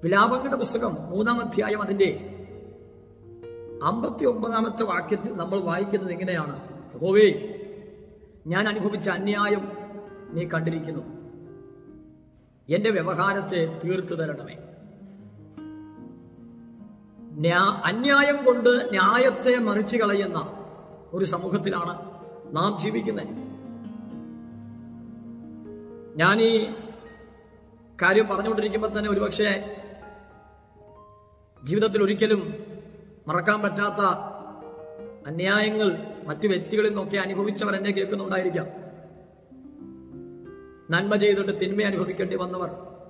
വിലാപങ്ങളുടെ പുസ്തകം മൂന്നാം അധ്യായം അതിന്റെ അമ്പത്തി ഒമ്പതാമത്തെ വാക്യത്തിൽ നമ്മൾ വായിക്കുന്നത് എങ്ങനെയാണ് യഹോവേ ഞാൻ അനുഭവിച്ച അന്യായം നീ കണ്ടിരിക്കുന്നു എന്റെ വ്യവഹാരത്തെ തീർത്തു തരണമേ ന്യാ- അന്യായം കൊണ്ട് ന്യായത്തെ മറിച്ചു കളയുന്ന ഒരു സമൂഹത്തിലാണ് നാം ജീവിക്കുന്നത് ഞാൻ ഈ കാര്യം പറഞ്ഞുകൊണ്ടിരിക്കുമ്പോൾ തന്നെ ഒരുപക്ഷെ ജീവിതത്തിൽ ഒരിക്കലും മറക്കാൻ പറ്റാത്ത അന്യായങ്ങൾ മറ്റു വ്യക്തികളിൽ നിന്നൊക്കെ അനുഭവിച്ചവർ എന്നെ കേൾക്കുന്നുണ്ടായിരിക്കാം നന്മ ചെയ്തിട്ട് തിന്മ അനുഭവിക്കേണ്ടി വന്നവർ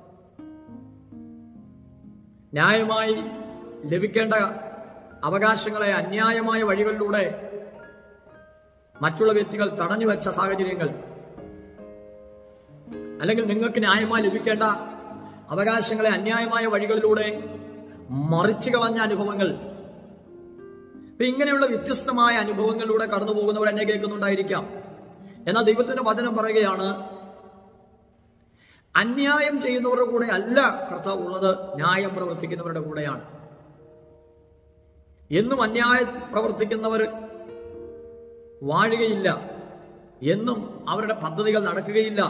ന്യായമായി ലഭിക്കേണ്ട അവകാശങ്ങളെ അന്യായമായ വഴികളിലൂടെ മറ്റുള്ള വ്യക്തികൾ തടഞ്ഞു വെച്ച സാഹചര്യങ്ങൾ അല്ലെങ്കിൽ നിങ്ങൾക്ക് ന്യായമായി ലഭിക്കേണ്ട അവകാശങ്ങളെ അന്യായമായ വഴികളിലൂടെ മറിച്ചു കളഞ്ഞ അനുഭവങ്ങൾ ഇപ്പൊ ഇങ്ങനെയുള്ള വ്യത്യസ്തമായ അനുഭവങ്ങളിലൂടെ കടന്നു പോകുന്നവർ എന്നെ കേൾക്കുന്നുണ്ടായിരിക്കാം എന്നാൽ ദൈവത്തിന്റെ വചനം പറയുകയാണ് അന്യായം ചെയ്യുന്നവരുടെ കൂടെ അല്ല കർത്താവ് ഉള്ളത് ന്യായം പ്രവർത്തിക്കുന്നവരുടെ കൂടെയാണ് എന്നും അന്യായം പ്രവർത്തിക്കുന്നവർ വാഴുകയില്ല എന്നും അവരുടെ പദ്ധതികൾ നടക്കുകയില്ല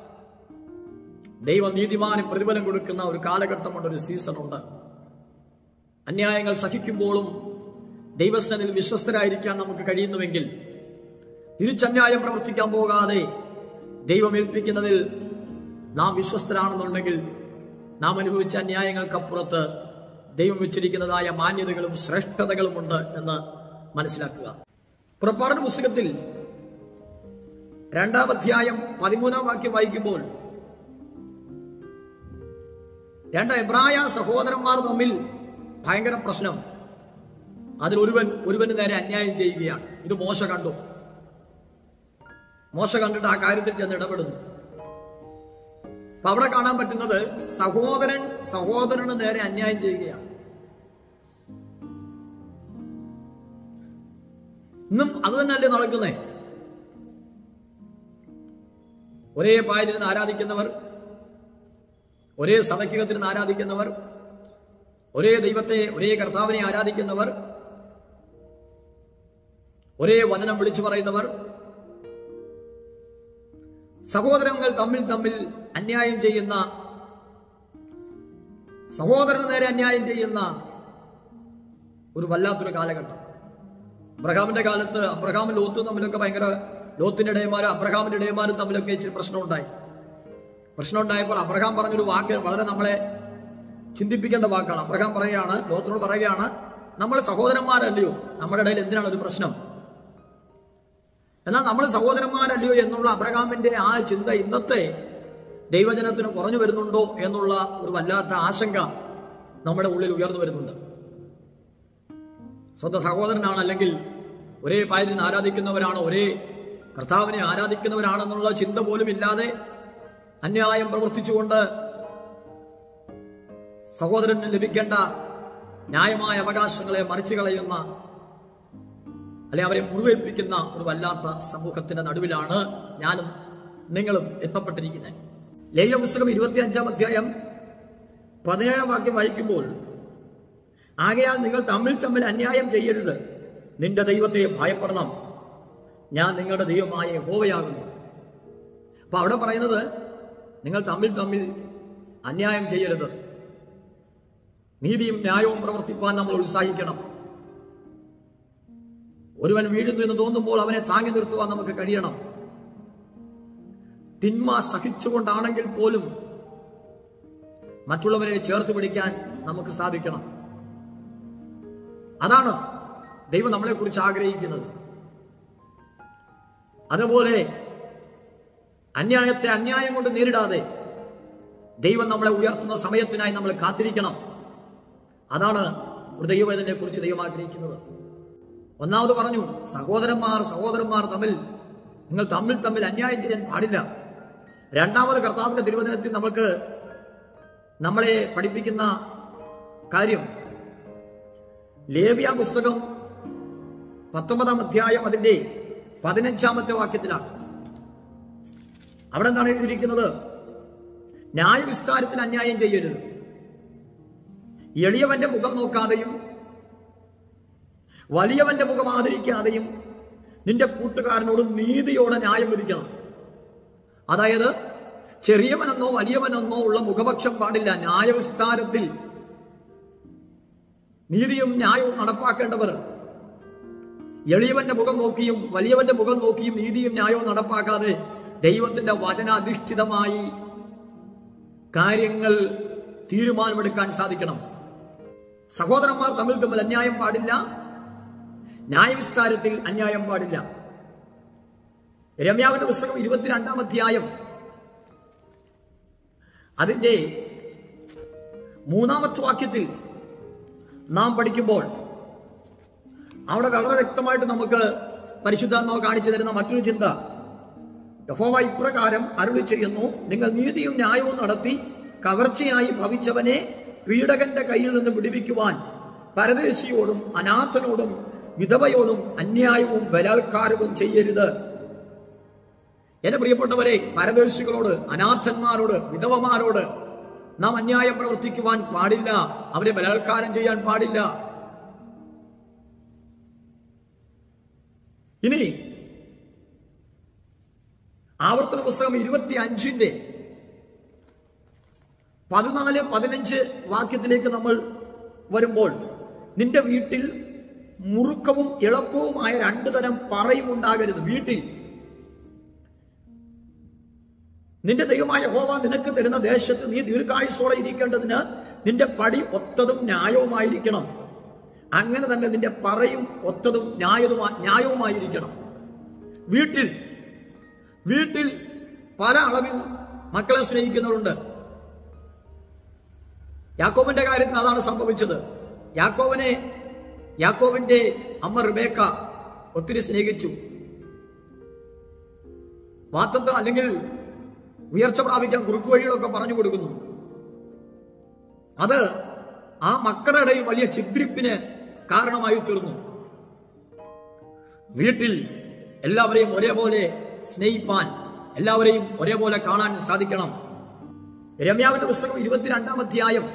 ദൈവം നീതിമാന് പ്രതിഫലം കൊടുക്കുന്ന ഒരു കാലഘട്ടമുണ്ട് ഒരു സീസൺ ഉണ്ട് അന്യായങ്ങൾ സഹിക്കുമ്പോഴും ദൈവസ്ഥനിൽ വിശ്വസ്തരായിരിക്കാൻ നമുക്ക് കഴിയുന്നുവെങ്കിൽ തിരിച്ചന്യായം പ്രവർത്തിക്കാൻ പോകാതെ ദൈവം ഏൽപ്പിക്കുന്നതിൽ നാം വിശ്വസ്തരാണെന്നുണ്ടെങ്കിൽ നാം അനുഭവിച്ച അന്യായങ്ങൾക്കപ്പുറത്ത് ദൈവം വെച്ചിരിക്കുന്നതായ മാന്യതകളും ശ്രേഷ്ഠതകളുമുണ്ട് എന്ന് മനസ്സിലാക്കുക പുറപ്പാടിന് പുസ്തകത്തിൽ രണ്ടാം അധ്യായം പതിമൂന്നാം വാക്യം വായിക്കുമ്പോൾ രണ്ട് എബ്രായ സഹോദരന്മാർ തമ്മിൽ ഭയങ്കര പ്രശ്നം അതിൽ ഒരുവൻ ഒരുവന് നേരെ അന്യായം ചെയ്യുകയാണ് ഇത് മോശ കണ്ടു മോശ കണ്ടിട്ട് ആ കാര്യത്തിൽ ചെന്ന് ഇടപെടുന്നു അപ്പൊ അവിടെ കാണാൻ പറ്റുന്നത് സഹോദരൻ സഹോദരന് നേരെ അന്യായം ചെയ്യുകയാണ് ഇന്നും അത് തന്നെയല്ലേ നടക്കുന്നേ ഒരേ പായലിരുന്ന് ആരാധിക്കുന്നവർ ഒരേ സഭയ്ക്കകത്തിരുന്ന് ആരാധിക്കുന്നവർ ഒരേ ദൈവത്തെ ഒരേ കർത്താവിനെ ആരാധിക്കുന്നവർ ഒരേ വചനം വിളിച്ചു പറയുന്നവർ സഹോദരങ്ങൾ തമ്മിൽ തമ്മിൽ അന്യായം ചെയ്യുന്ന സഹോദരന് നേരെ അന്യായം ചെയ്യുന്ന ഒരു വല്ലാത്തൊരു കാലഘട്ടം അബ്രഹാമിന്റെ കാലത്ത് അബ്രഹാമും ലോത്തും തമ്മിലൊക്കെ ഭയങ്കര ലോത്തിന്റെ ഇടയന്മാരും അബ്രഹാമിന്റെ ഇടയന്മാരും തമ്മിലൊക്കെ ഇച്ചിരി പ്രശ്നമുണ്ടായി പ്രശ്നം ഉണ്ടായപ്പോൾ അബ്രഹാം പറഞ്ഞൊരു വാക്ക് വളരെ നമ്മളെ ചിന്തിപ്പിക്കേണ്ട വാക്കാണ് അബ്രഹാം പറയുകയാണ് ലോത്തിനോട് പറയുകയാണ് നമ്മൾ സഹോദരന്മാരല്ലയോ നമ്മുടെ ഇടയിൽ എന്തിനാണ് ഒരു പ്രശ്നം എന്നാൽ നമ്മൾ സഹോദരന്മാരല്ലയോ എന്നുള്ള അബ്രഹാമിന്റെ ആ ചിന്ത ഇന്നത്തെ ദൈവജനത്തിന് കുറഞ്ഞു വരുന്നുണ്ടോ എന്നുള്ള ഒരു വല്ലാത്ത ആശങ്ക നമ്മുടെ ഉള്ളിൽ ഉയർന്നു വരുന്നുണ്ട് സ്വന്തം സഹോദരനാണ് അല്ലെങ്കിൽ ഒരേ പായലിൽ ആരാധിക്കുന്നവരാണ് ഒരേ കർത്താവിനെ ആരാധിക്കുന്നവരാണെന്നുള്ള ചിന്ത പോലും ഇല്ലാതെ അന്യായം പ്രവർത്തിച്ചുകൊണ്ട് സഹോദരന് ലഭിക്കേണ്ട ന്യായമായ അവകാശങ്ങളെ മറിച്ചു കളയുന്ന അല്ലെ അവരെ മുറിവേൽപ്പിക്കുന്ന ഒരു വല്ലാത്ത സമൂഹത്തിന്റെ നടുവിലാണ് ഞാനും നിങ്ങളും എത്തപ്പെട്ടിരിക്കുന്നത് ലേഖ പുസ്തകം ഇരുപത്തി അഞ്ചാം അധ്യായം പതിനേഴാം വാക്യം വായിക്കുമ്പോൾ ആകയാൽ നിങ്ങൾ തമ്മിൽ തമ്മിൽ അന്യായം ചെയ്യരുത് നിന്റെ ദൈവത്തെ ഭയപ്പെടണം ഞാൻ നിങ്ങളുടെ ദൈവമായ ഹോവയാകുന്നു അപ്പൊ അവിടെ പറയുന്നത് നിങ്ങൾ തമ്മിൽ തമ്മിൽ അന്യായം ചെയ്യരുത് നീതിയും ന്യായവും പ്രവർത്തിപ്പാൻ നമ്മൾ ഉത്സാഹിക്കണം ഒരുവൻ വീഴുന്നു എന്ന് തോന്നുമ്പോൾ അവനെ താങ്ങി നിർത്തുവാൻ നമുക്ക് കഴിയണം തിന്മ സഹിച്ചുകൊണ്ടാണെങ്കിൽ പോലും മറ്റുള്ളവരെ ചേർത്ത് പിടിക്കാൻ നമുക്ക് സാധിക്കണം അതാണ് ദൈവം നമ്മളെ കുറിച്ച് ആഗ്രഹിക്കുന്നത് അതുപോലെ അന്യായത്തെ അന്യായം കൊണ്ട് നേരിടാതെ ദൈവം നമ്മളെ ഉയർത്തുന്ന സമയത്തിനായി നമ്മൾ കാത്തിരിക്കണം അതാണ് ഒരു ദൈവവേദനയെ കുറിച്ച് ദൈവം ആഗ്രഹിക്കുന്നത് ഒന്നാമത് പറഞ്ഞു സഹോദരന്മാർ സഹോദരന്മാർ തമ്മിൽ നിങ്ങൾ തമ്മിൽ തമ്മിൽ അന്യായം ചെയ്യാൻ പാടില്ല രണ്ടാമത് കർത്താവിന്റെ തിരുവചനത്തിൽ നമുക്ക് നമ്മളെ പഠിപ്പിക്കുന്ന കാര്യം ലേവ്യ പുസ്തകം പത്തൊമ്പതാം അധ്യായം അതിന്റെ പതിനഞ്ചാമത്തെ വാക്യത്തിലാണ് അവിടെ എന്താണ് എഴുതിയിരിക്കുന്നത് ന്യായവിസ്താരത്തിന് അന്യായം ചെയ്യരുത് എളിയവന്റെ മുഖം നോക്കാതെയും വലിയവന്റെ മുഖം ആദരിക്കാതെയും നിന്റെ കൂട്ടുകാരനോട് നീതിയോടെ ന്യായം വിധിക്കണം അതായത് ചെറിയവനെന്നോ വലിയവനെന്നോ ഉള്ള മുഖപക്ഷം പാടില്ല ന്യായവിസ്താരത്തിൽ നീതിയും ന്യായവും നടപ്പാക്കേണ്ടവർ എളിയവന്റെ മുഖം നോക്കിയും വലിയവന്റെ മുഖം നോക്കിയും നീതിയും ന്യായവും നടപ്പാക്കാതെ ദൈവത്തിന്റെ വചനാധിഷ്ഠിതമായി കാര്യങ്ങൾ തീരുമാനമെടുക്കാൻ സാധിക്കണം സഹോദരന്മാർ തമ്മിൽ തമ്മിൽ അന്യായം പാടില്ല ന്യായവിസ്താരത്തിൽ അന്യായം പാടില്ല രമ്യാവിന്റെ പുസ്തകം ഇരുപത്തിരണ്ടാം അധ്യായം അതിന്റെ മൂന്നാമത്തെ വാക്യത്തിൽ നാം പഠിക്കുമ്പോൾ അവിടെ വളരെ വ്യക്തമായിട്ട് നമുക്ക് പരിശുദ്ധാത്മാവ് കാണിച്ചു തരുന്ന മറ്റൊരു ചിന്ത യഹോവ ഇപ്രകാരം അരുളി ചെയ്യുന്നു നിങ്ങൾ നീതിയും ന്യായവും നടത്തി കവർച്ചയായി ഭവിച്ചവനെ പീഡകന്റെ കയ്യിൽ നിന്ന് വിടുവിക്കുവാൻ പരദേശിയോടും അനാഥനോടും വിധവയോടും അന്യായവും ബലാത്കാരവും ചെയ്യരുത് എന്റെ പ്രിയപ്പെട്ടവരെ പരദേശികളോട് അനാഥന്മാരോട് വിധവമാരോട് നാം അന്യായം പ്രവർത്തിക്കുവാൻ പാടില്ല അവരെ ബലാത്കാരം ചെയ്യാൻ പാടില്ല ഇനി ആവർത്തന പുസ്തകം ഇരുപത്തി അഞ്ചിന്റെ പതിനാല് പതിനഞ്ച് വാക്യത്തിലേക്ക് നമ്മൾ വരുമ്പോൾ നിന്റെ വീട്ടിൽ മുറുക്കവും എളുപ്പവുമായ രണ്ടു തരം പറയും ഉണ്ടാകരുത് വീട്ടിൽ നിന്റെ ദൈവമായ ഹോവ നിനക്ക് തരുന്ന ദേശത്ത് നീ ദീർഘായുസോടെ ഇരിക്കേണ്ടതിന് നിന്റെ പടി ഒത്തതും ന്യായവുമായിരിക്കണം അങ്ങനെ തന്നെ നിന്റെ പറയും ഒത്തതും ന്യായതുമാ ന്യായവുമായിരിക്കണം വീട്ടിൽ വീട്ടിൽ പല അളവിൽ മക്കളെ സ്നേഹിക്കുന്നവരുണ്ട് യാക്കോബിന്റെ കാര്യത്തിൽ അതാണ് സംഭവിച്ചത് യാക്കോബിനെ യാക്കോബിന്റെ അമ്മ റിബേക്ക ഒത്തിരി സ്നേഹിച്ചു വാത്തത്വം അല്ലെങ്കിൽ ഉയർച്ച പ്രാപിക്കാൻ കുറുക്കു വഴികളൊക്കെ പറഞ്ഞു കൊടുക്കുന്നു അത് ആ മക്കളുടെ ഇടയിൽ വലിയ ചിദ്രിപ്പിന് കാരണമായി തീർന്നു വീട്ടിൽ എല്ലാവരെയും ഒരേപോലെ സ്നേഹിപ്പാൻ എല്ലാവരെയും ഒരേപോലെ കാണാൻ സാധിക്കണം രമ്യാവിന്റെ പുസ്തകം ഇരുപത്തിരണ്ടാം അധ്യായം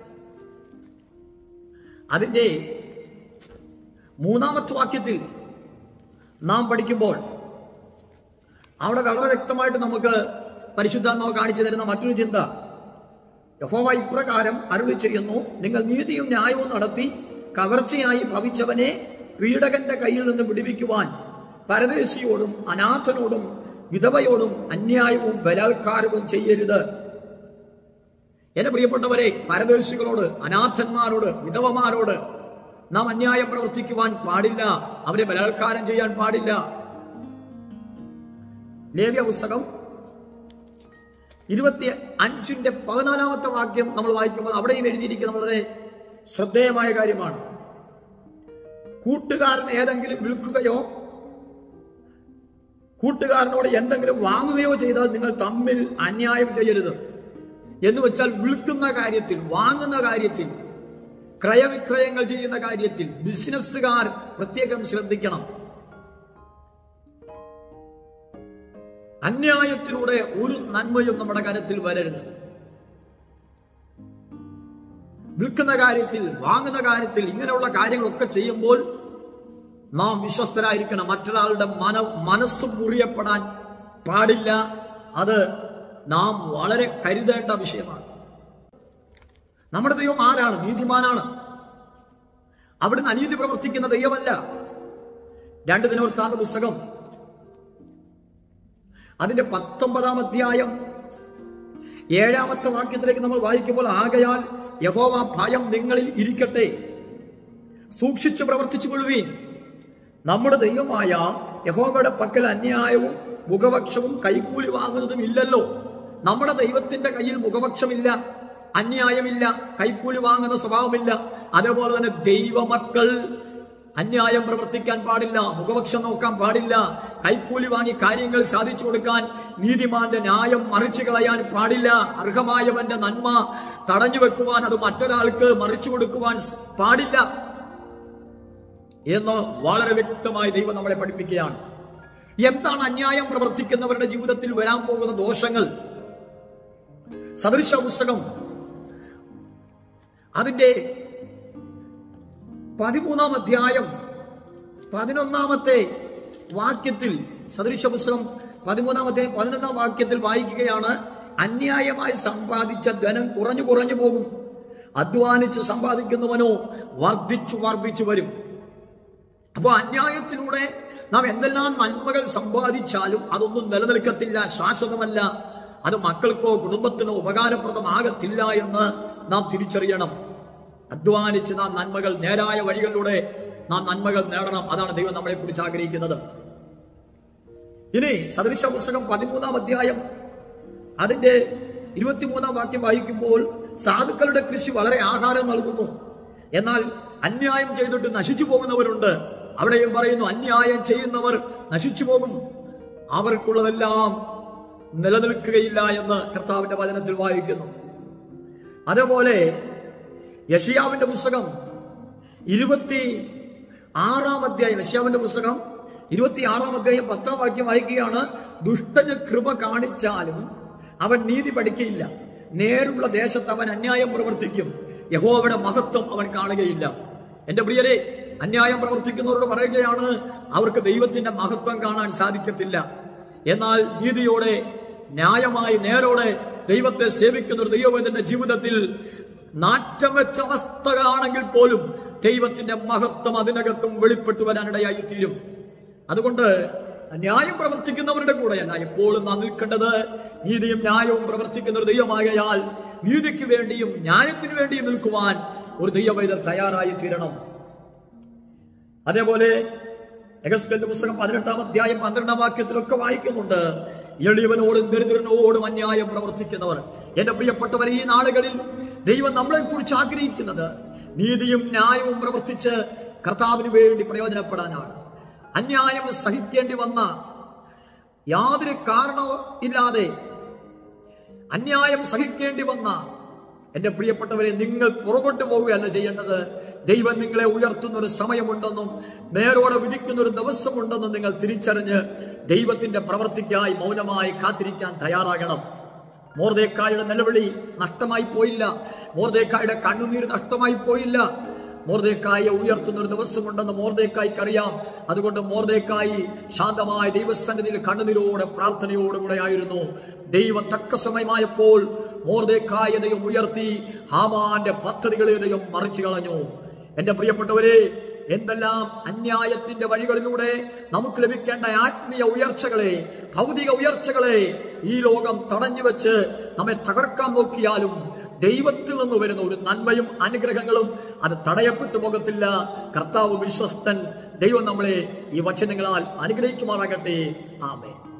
അതിന്റെ മൂന്നാമത്തെ വാക്യത്തിൽ നാം പഠിക്കുമ്പോൾ അവിടെ വളരെ വ്യക്തമായിട്ട് നമുക്ക് പരിശുദ്ധാത്മാവ് കാണിച്ചു തരുന്ന മറ്റൊരു ചിന്ത യഹോവ ഇപ്രകാരം അരുളി ചെയ്യുന്നു നിങ്ങൾ നീതിയും ന്യായവും നടത്തി കവർച്ചയായി ഭവിച്ചവനെ പീഡകന്റെ കയ്യിൽ നിന്ന് വിടുവിക്കുവാൻ പരദേശിയോടും അനാഥനോടും വിധവയോടും അന്യായവും ബലാത്കാരവും ചെയ്യരുത് എന്റെ പ്രിയപ്പെട്ടവരെ പരദേശികളോട് അനാഥന്മാരോട് വിധവമാരോട് നാം അന്യായം പ്രവർത്തിക്കുവാൻ പാടില്ല അവരെ ബലാത്കാരം ചെയ്യാൻ പാടില്ല ലേവ്യ പുസ്തകം ഇരുപത്തി അഞ്ചിന്റെ പതിനാലാമത്തെ വാക്യം നമ്മൾ വായിക്കുമ്പോൾ അവിടെയും എഴുതിയിരിക്കുന്ന വളരെ ശ്രദ്ധേയമായ കാര്യമാണ് കൂട്ടുകാരൻ ഏതെങ്കിലും വിൽക്കുകയോ കൂട്ടുകാരനോട് എന്തെങ്കിലും വാങ്ങുകയോ ചെയ്താൽ നിങ്ങൾ തമ്മിൽ അന്യായം ചെയ്യരുത് എന്ന് വെച്ചാൽ വിൽക്കുന്ന കാര്യത്തിൽ വാങ്ങുന്ന കാര്യത്തിൽ ക്രയവിക്രയങ്ങൾ ചെയ്യുന്ന കാര്യത്തിൽ ബിസിനസ്സുകാർ പ്രത്യേകം ശ്രദ്ധിക്കണം അന്യായത്തിലൂടെ ഒരു നന്മയും നമ്മുടെ കരത്തിൽ വരരുത് വിൽക്കുന്ന കാര്യത്തിൽ വാങ്ങുന്ന കാര്യത്തിൽ ഇങ്ങനെയുള്ള കാര്യങ്ങളൊക്കെ ചെയ്യുമ്പോൾ നാം വിശ്വസ്തരായിരിക്കണം മറ്റൊരാളുടെ മന മനസ്സ് മുറിയപ്പെടാൻ പാടില്ല അത് നാം വളരെ കരുതേണ്ട വിഷയമാണ് നമ്മുടെ ദൈവം ആരാണ് നീതിമാനാണ് അവിടുന്ന് അനീതി പ്രവർത്തിക്കുന്ന ദൈവമല്ല രണ്ട് ദിനവൃത്താന്ത പുസ്തകം അതിന്റെ പത്തൊമ്പതാം അധ്യായം ഏഴാമത്തെ വാക്യത്തിലേക്ക് നമ്മൾ വായിക്കുമ്പോൾ ആകയാൽ യഹോവ ഭയം നിങ്ങളിൽ ഇരിക്കട്ടെ സൂക്ഷിച്ച് പ്രവർത്തിച്ചു കൊള്ളുവീൻ നമ്മുടെ ദൈവമായ യഹോവയുടെ പക്കൽ അന്യായവും മുഖപക്ഷവും കൈക്കൂലി വാങ്ങുന്നതും ഇല്ലല്ലോ നമ്മുടെ ദൈവത്തിന്റെ കയ്യിൽ മുഖപക്ഷമില്ല അന്യായമില്ല കൈക്കൂലി വാങ്ങുന്ന സ്വഭാവമില്ല അതേപോലെ തന്നെ ദൈവമക്കൾ അന്യായം പ്രവർത്തിക്കാൻ പാടില്ല മുഖപക്ഷം നോക്കാൻ പാടില്ല കൈക്കൂലി വാങ്ങി കാര്യങ്ങൾ സാധിച്ചു കൊടുക്കാൻ നീതിമാന്റെ ന്യായം മറിച്ചു കളയാൻ പാടില്ല അർഹമായവന്റെ നന്മ തടഞ്ഞു വെക്കുവാൻ അത് മറ്റൊരാൾക്ക് മറിച്ചു കൊടുക്കുവാൻ സ് പാടില്ല എന്ന് വളരെ വ്യക്തമായി ദൈവം നമ്മളെ പഠിപ്പിക്കുകയാണ് എന്താണ് അന്യായം പ്രവർത്തിക്കുന്നവരുടെ ജീവിതത്തിൽ വരാൻ പോകുന്ന ദോഷങ്ങൾ സദൃശ പുസ്തകം അതിന്റെ പതിമൂന്നാം അധ്യായം പതിനൊന്നാമത്തെ വാക്യത്തിൽ സദൃശ പുസ്തകം പതിമൂന്നാം അധ്യായം പതിനൊന്നാം വാക്യത്തിൽ വായിക്കുകയാണ് അന്യായമായി സമ്പാദിച്ച ധനം കുറഞ്ഞു കുറഞ്ഞു പോകും അധ്വാനിച്ച് സമ്പാദിക്കുന്നവനോ വർദ്ധിച്ചു വർദ്ധിച്ചു വരും അപ്പോൾ അന്യായത്തിലൂടെ നാം എന്തെല്ലാം നന്മകൾ സമ്പാദിച്ചാലും അതൊന്നും നിലനിൽക്കത്തില്ല ശാശ്വതമല്ല അത് മക്കൾക്കോ കുടുംബത്തിനോ ഉപകാരപ്രദമാകത്തില്ല എന്ന് നാം തിരിച്ചറിയണം അധ്വാനിച്ച് നാം നന്മകൾ നേരായ വഴികളിലൂടെ നാം നന്മകൾ നേടണം അതാണ് ദൈവം നമ്മളെ കുറിച്ച് ആഗ്രഹിക്കുന്നത് ഇനി സദൃശ പുസ്തകം പതിമൂന്നാം അധ്യായം അതിന്റെ ഇരുപത്തിമൂന്നാം വാക്യം വായിക്കുമ്പോൾ സാധുക്കളുടെ കൃഷി വളരെ ആഹാരം നൽകുന്നു എന്നാൽ അന്യായം ചെയ്തിട്ട് നശിച്ചു പോകുന്നവരുണ്ട് അവിടെയും പറയുന്നു അന്യായം ചെയ്യുന്നവർ നശിച്ചു പോകും അവർക്കുള്ളതെല്ലാം നിലനിൽക്കുകയില്ല എന്ന് കർത്താവിന്റെ വചനത്തിൽ വായിക്കുന്നു അതേപോലെ യഷിയാവിന്റെ പുസ്തകം ഇരുപത്തി ആറാം അധ്യായം യഷിയാവിന്റെ പുസ്തകം ഇരുപത്തി ആറാം അധ്യായം പത്താം വാക്യം വായിക്കുകയാണ് ദുഷ്ടന് കൃപ കാണിച്ചാലും അവൻ നീതി പഠിക്കയില്ല നേരുള്ള ദേശത്ത് അവൻ അന്യായം പ്രവർത്തിക്കും യഹോവയുടെ മഹത്വം അവൻ കാണുകയില്ല എന്റെ പ്രിയരെ അന്യായം പ്രവർത്തിക്കുന്നവരോട് പറയുകയാണ് അവർക്ക് ദൈവത്തിന്റെ മഹത്വം കാണാൻ സാധിക്കത്തില്ല എന്നാൽ നീതിയോടെ ന്യായമായി നേരോടെ ദൈവത്തെ സേവിക്കുന്ന ഒരു ദൈവത്തിന്റെ ജീവിതത്തിൽ നാറ്റം വെച്ച അവസ്ഥകളാണെങ്കിൽ പോലും ദൈവത്തിന്റെ മഹത്വം അതിനകത്തും വെളിപ്പെട്ടു വരാനിടയായി തീരും അതുകൊണ്ട് ന്യായം പ്രവർത്തിക്കുന്നവരുടെ കൂടെയല്ല എപ്പോഴും നാം നിൽക്കേണ്ടത് നീതിയും ന്യായവും പ്രവർത്തിക്കുന്ന ഒരു ദൈവമാകയാൽ നീതിക്ക് വേണ്ടിയും ന്യായത്തിന് വേണ്ടിയും നിൽക്കുവാൻ ഒരു ദൈവവൈദ്യർ തയ്യാറായി തീരണം അതേപോലെ എഗസ്കലിന്റെ പുസ്തകം പതിനെട്ടാം അധ്യായം പന്ത്രണ്ടാം വാക്യത്തിലൊക്കെ വായിക്കുന്നുണ്ട് എളിയവനോടും ദരിദ്രനോടും അന്യായം പ്രവർത്തിക്കുന്നവർ എന്റെ പ്രിയപ്പെട്ടവർ ഈ നാളുകളിൽ ദൈവം നമ്മളെ കുറിച്ച് ആഗ്രഹിക്കുന്നത് നീതിയും ന്യായവും പ്രവർത്തിച്ച് കർത്താവിന് വേണ്ടി പ്രയോജനപ്പെടാനാണ് അന്യായം സഹിക്കേണ്ടി വന്ന യാതൊരു കാരണവും ഇല്ലാതെ അന്യായം സഹിക്കേണ്ടി വന്ന എന്റെ പ്രിയപ്പെട്ടവരെ നിങ്ങൾ പുറകോട്ട് പോവുകയല്ല ചെയ്യേണ്ടത് ദൈവം നിങ്ങളെ ഉയർത്തുന്ന ഒരു സമയമുണ്ടെന്നും നേരോടെ വിധിക്കുന്ന ഒരു ദിവസമുണ്ടെന്നും നിങ്ങൾ തിരിച്ചറിഞ്ഞ് ദൈവത്തിന്റെ പ്രവർത്തിക്കായി മൗനമായി കാത്തിരിക്കാൻ തയ്യാറാകണം മോർദേക്കായുടെ നിലവിളി നഷ്ടമായി പോയില്ല മോർദേക്കായുടെ കണ്ണുനീര് നഷ്ടമായി പോയില്ല മോർദേക്കായെ ഉയർത്തുന്ന ഒരു ദിവസമുണ്ടെന്ന് മോർദേക്കായ്ക്ക് അറിയാം അതുകൊണ്ട് മോർദേക്കായി ശാന്തമായ ദൈവസന്നിധിയിൽ കണ്ണുനീരോടെ പ്രാർത്ഥനയോടുകൂടെ ആയിരുന്നു ദൈവം തക്ക സമയമായപ്പോൾ മോർദേക്കായ ദൈവം ഉയർത്തി ഹാമാന്റെ പദ്ധതികളെ ദൈവം മറിച്ചു കളഞ്ഞു എന്റെ പ്രിയപ്പെട്ടവരെ എന്തെല്ലാം അന്യായത്തിന്റെ വഴികളിലൂടെ നമുക്ക് ലഭിക്കേണ്ട ആത്മീയ ഉയർച്ചകളെ ഭൗതിക ഉയർച്ചകളെ ഈ ലോകം തടഞ്ഞു വെച്ച് നമ്മെ തകർക്കാൻ നോക്കിയാലും ദൈവത്തിൽ നിന്ന് വരുന്ന ഒരു നന്മയും അനുഗ്രഹങ്ങളും അത് തടയപ്പെട്ടു പോകത്തില്ല കർത്താവ് വിശ്വസ്തൻ ദൈവം നമ്മളെ ഈ വചനങ്ങളാൽ അനുഗ്രഹിക്കുമാറാകട്ടെ ആമേ